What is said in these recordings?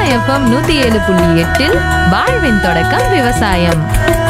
FM நூத்தி ஏழு புள்ளி எட்டில் வாழ்வின் தொடக்கம் விவசாயம்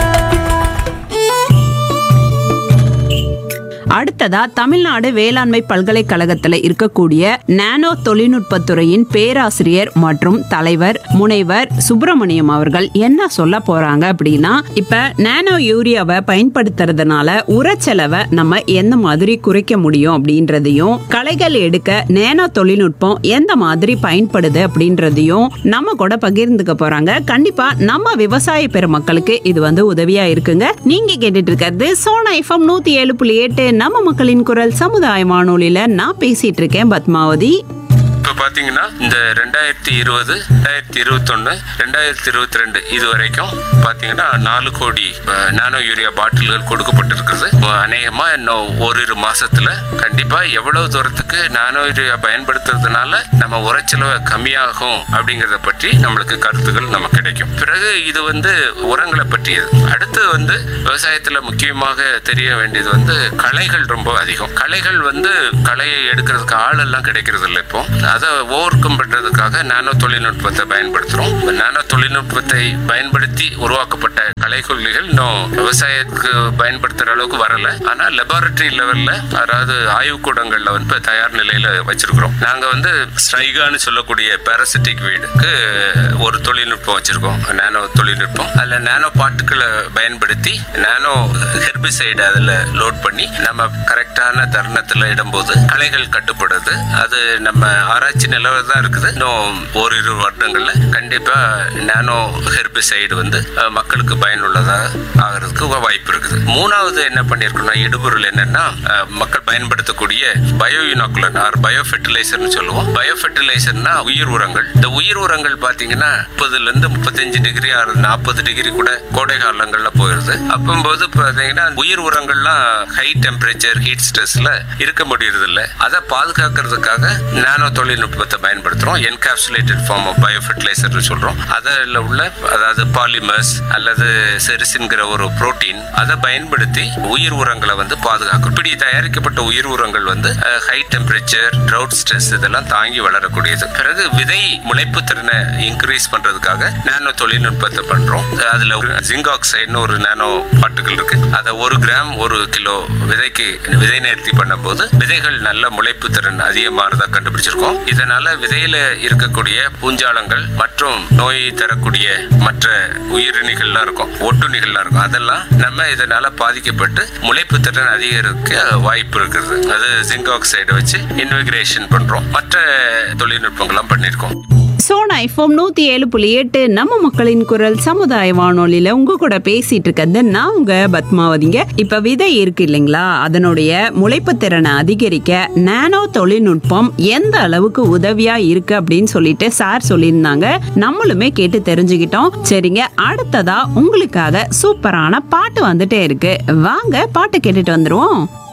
அடுத்ததா தமிழ்நாடு வேளாண்மை பல்கலைக்கழகத்துல இருக்கக்கூடிய நானோ தொழில்நுட்பத்துறையின் பேராசிரியர் மற்றும் தலைவர் முனைவர் சுப்பிரமணியம் அவர்கள் என்ன சொல்ல போறாங்க அப்படின்னா இப்ப நானோ யூரியாவை பயன்படுத்துறதுனால உரச்செலவை நம்ம எந்த மாதிரி குறைக்க முடியும் அப்படின்றதையும் களைகள் எடுக்க நேனோ தொழில்நுட்பம் எந்த மாதிரி பயன்படுது அப்படின்றதையும் நம்ம கூட பகிர்ந்துக்க போறாங்க கண்டிப்பா நம்ம விவசாய பெருமக்களுக்கு இது வந்து உதவியா இருக்குங்க நீங்க கேட்டுட்டு இருக்கிறது சோனா எஃப்எம் நூத்தி ஏழு புள்ளி எட்டு நம்ம மக்களின் குரல் சமுதாய வானொலியில நான் பேசிட்டு இருக்கேன் பத்மாவதி இப்போ பார்த்தீங்கன்னா இந்த ரெண்டாயிரத்தி இருபது ரெண்டாயிரத்தி இருபத்தொன்று ரெண்டாயிரத்தி இருபத்தி ரெண்டு இது வரைக்கும் பார்த்தீங்கன்னா நாலு கோடி அஹ், நானோ யூரியா பாட்டில்கள் கொடுக்கப்பட்டிருக்கிறது அநேகமாக இன்னும் ஓரிரு மாசத்துல கண்டிப்பாக எவ்வளவு தூரத்துக்கு நானோ யூரியா பயன்படுத்துறதுனால நம்ம உரச்செலவு கம்மியாகும் அப்படிங்கிறத பற்றி நம்மளுக்கு கருத்துக்கள் நமக்கு கிடைக்கும் பிறகு இது வந்து உரங்களை பற்றியது அடுத்து வந்து விவசாயத்தில் முக்கியமாக தெரிய வேண்டியது வந்து களைகள் ரொம்ப அதிகம் களைகள் வந்து களையை எடுக்கிறதுக்கு ஆள் எல்லாம் கிடைக்கிறது இல்லை இப்போ அதை ஓவர் கம் பண்றதுக்காக நானோ தொழில்நுட்பத்தை பயன்படுத்துறோம் இந்த நானோ தொழில்நுட்பத்தை பயன்படுத்தி உருவாக்கப்பட்ட களைக்கொல்லிகள் இன்னும் விவசாயத்துக்கு பயன்படுத்துற அளவுக்கு வரல ஆனா லெபார்டரி லெவல்ல அதாவது ஆய்வுக்கூடங்கள்ல வந்து இப்ப தயார் நிலையில வச்சிருக்கிறோம் நாங்க வந்து ஸ்ட்ரைகான்னு சொல்லக்கூடிய பாராசிட்டிக் வீடுக்கு ஒரு தொழில்நுட்பம் வச்சிருக்கோம் நானோ தொழில்நுட்பம் அதுல நானோ பாட்டுக்களை பயன்படுத்தி நானோ ஹெர்பிசைடு அதுல லோட் பண்ணி நம்ம கரெக்டான தருணத்துல இடும்போது களைகள் கட்டுப்படுது அது நம்ம ஆராய்ச்சி நிலவில் தான் இருக்குது இன்னும் ஓரிரு வருடங்கள்ல கண்டிப்பா நானோ ஹெர்பிசைடு வந்து அஹ், மக்களுக்கு பயனுள்ளதா ஆகிறதுக்கு வாய்ப்பு இருக்குது மூணாவது என்ன பண்ணியிருக்கோம்னா இடுபொருள் என்னன்னா அஹ், மக்கள் பயன்படுத்தக்கூடிய பயோ யூனாக்குலர் ஆர் பயோ ஃபெர்டிலைசர்னு சொல்லுவோம் பயோ ஃபெர்டிலைசர்னா உயிர் உரங்கள் இந்த உயிர் உரங்கள் பாத்தீங்கன்னா முப்பதுல இருந்து முப்பத்தஞ்சு டிகிரி ஆறு நாற்பது டிகிரி கூட கோடை காலங்கள்ல போயிருது அப்பம்போது பாத்தீங்கன்னா உயிர் உரங்கள்லாம் ஹை டெம்பரேச்சர் ஹீட் ஸ்ட்ரெஸ்ல இருக்க முடியறது இல்ல அதை பாதுகாக்கிறதுக்காக நானோ தொழில்நுட்பத்தை பயன்படுத்துறோம் encapsulated form of bio fertiliser சொல்றோம் அதில் உள்ள அதாவது பாலிமர்ஸ் அல்லது செரிசின்கிற ஒரு புரோட்டீன் அதை பயன்படுத்தி உயிர் உரங்களை வந்து பாதுகாக்கும் இப்படி தயாரிக்கப்பட்ட உயிர் உரங்கள் வந்து ஹை டெம்பரேச்சர் ட்ரவுட் ஸ்ட்ரெஸ் இதெல்லாம் தாங்கி வளரக்கூடியது பிறகு விதை முளைப்பு திறனை இன்க்ரீஸ் பண்றதுக்காக நானோ தொழில்நுட்பத்தை பண்றோம் அதுல ஜிங்க் ஆக்சைடுன்னு ஒரு நானோ பாட்டுகள் இருக்கு அதை ஒரு கிராம் ஒரு கிலோ விதைக்கு விதை நேர்த்தி பண்ணும்போது விதைகள் நல்ல முளைப்பு திறன் அதிகமானதா கண்டுபிடிச்சிருக்கோம் இதனால விதையில இருக்கக்கூடிய பூஞ்சாலங்கள் மற்றும் நோயை தரக்கூடிய மற்ற உயிரிணிகள்லாம் இருக்கும் ஒட்டுண்ணிகள்லாம் இருக்கும் அதெல்லாம் நம்ம இதனால பாதிக்கப்பட்டு முளைப்பு திறன் அதிகரிக்க வாய்ப்பு இருக்குது அது ஜிங்க் ஆக்சைடை வச்சு இன்விகிரேஷன் பண்றோம் மற்ற தொழில்நுட்பங்கள்லாம் பண்ணியிருக்கோம் சோனா எஃப்எம் நூத்தி ஏழு புள்ளி எட்டு நம்ம மக்களின் குரல் சமுதாய வானொலியில உங்க கூட பேசிட்டு இருக்கிறது நான் உங்க பத்மாவதிங்க இப்ப விதை இருக்கு இல்லைங்களா அதனுடைய முளைப்பு திறனை அதிகரிக்க நானோ தொழில்நுட்பம் எந்த அளவுக்கு உதவியா இருக்கு அப்படின்னு சொல்லிட்டு சார் சொல்லியிருந்தாங்க நம்மளுமே கேட்டு தெரிஞ்சுக்கிட்டோம் சரிங்க அடுத்ததா உங்களுக்காக சூப்பரான பாட்டு வந்துட்டே இருக்கு வாங்க பாட்டு கேட்டுட்டு வந்துருவோம்